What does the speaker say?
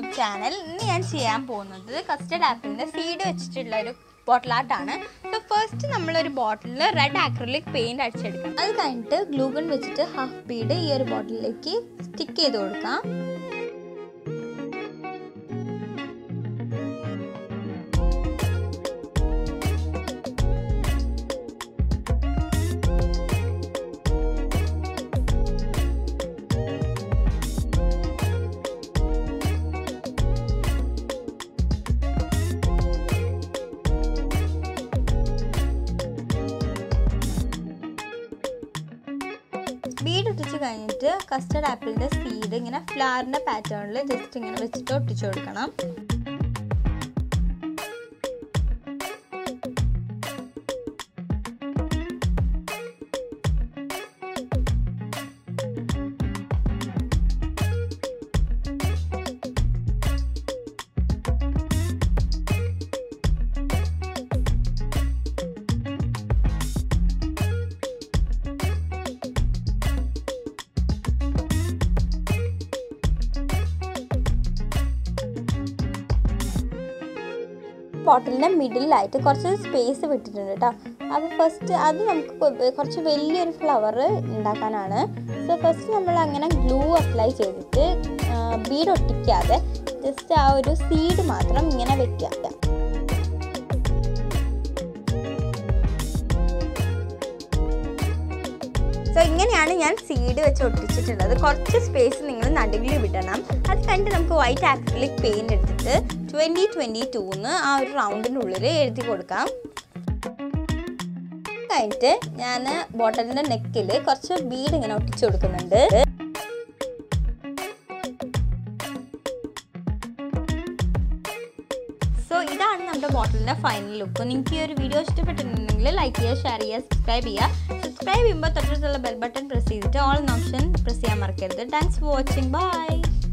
channel ഇന്ന് ഞാൻ ചെയ്യാൻ പോകുന്നത് കസ്റ്റർഡ് ആപ്പിളിൻ്റെ സീഡ് വെച്ചിട്ടുള്ള ഒരു ബോട്ടിൽ ആർട്ടാണ് സോ ഫസ്റ്റ് നമ്മളൊരു ബോട്ടിലിൽ റെഡ് ആക്രിലിക് പെയിൻറ് അടിച്ചെടുക്കണം അത് കഴിഞ്ഞിട്ട് ഗ്ലൂഗൺ വെച്ചിട്ട് ഹാഫ് ബീഡ് ഈ ഒരു ബോട്ടിലേക്ക് സ്റ്റിക്ക് ചെയ്ത് കൊടുക്കാം ബീഡ് ഒട്ടിച്ച് കഴിഞ്ഞിട്ട് കസ്റ്റർഡ് ആപ്പിളിൻ്റെ സീഡ് ഇങ്ങനെ ഫ്ലവറിൻ്റെ പാറ്റേണിൽ ജസ്റ്റ് ഇങ്ങനെ വെച്ചിട്ട് ഒട്ടിച്ചു കൊടുക്കണം ബോട്ടിലിൻ്റെ മിഡിലായിട്ട് കുറച്ച് സ്പേസ് വിട്ടിട്ടുണ്ട് കേട്ടോ അപ്പോൾ ഫസ്റ്റ് അത് നമുക്ക് കൊ- കുറച്ച് വലിയൊരു ഫ്ലവർ ഉണ്ടാക്കാനാണ് സോ ഫസ്റ്റ് നമ്മൾ അങ്ങനെ ഗ്ലൂ അപ്ലൈ ചെയ്തിട്ട് ബീഡ് ഒട്ടിക്കാതെ ജസ്റ്റ് ആ ഒരു സീഡ് മാത്രം ഇങ്ങനെ വെക്കുക സോ ഇങ്ങനെയാണ് ഞാൻ സീഡ് വെച്ച് ഒട്ടിച്ചിട്ടുള്ളത് കുറച്ച് സ്പേസ് നിങ്ങൾ നടുവിൽ വിടണം അത് കഴിഞ്ഞിട്ട് നമുക്ക് വൈറ്റ് ആക്രിലിക് പെയിൻറ് എടുത്തിട്ട് ട്വൻറ്റി ട്വൻറ്റി ടൂന്ന് ആ ഒരു റൗണ്ടിൻ്റെ ഉള്ളിൽ എഴുതി കൊടുക്കാം കഴിഞ്ഞിട്ട് ഞാൻ ബോട്ടലിൻ്റെ നെക്കിൽ കുറച്ച് ബീഡ് ഇങ്ങനെ ഒട്ടിച്ചു കൊടുക്കുന്നുണ്ട് സോ ഇതാണ് നമ്മുടെ ബോട്ടിലിൻ്റെ ഫൈനൽ ലുക്ക് നിങ്ങൾക്ക് ഈ ഒരു വീഡിയോ ഇഷ്ടപ്പെട്ടിട്ടുണ്ടെങ്കിൽ ലൈക്ക് ചെയ്യുക ഷെയർ ചെയ്യുക സബ്സ്ക്രൈബ് ചെയ്യുക സബ്സ്ക്രൈബ് ചെയ്യുമ്പോൾ തൊട്ടടുത്തുള്ള ബെൽ ബട്ടൺ പ്രസ് ചെയ്തിട്ട് ഓൾ ഓപ്ഷൻ പ്രസ് ചെയ്യാൻ മറക്കരുത് താങ്ക്സ് ഫോർ വാച്ചിങ് ബൈ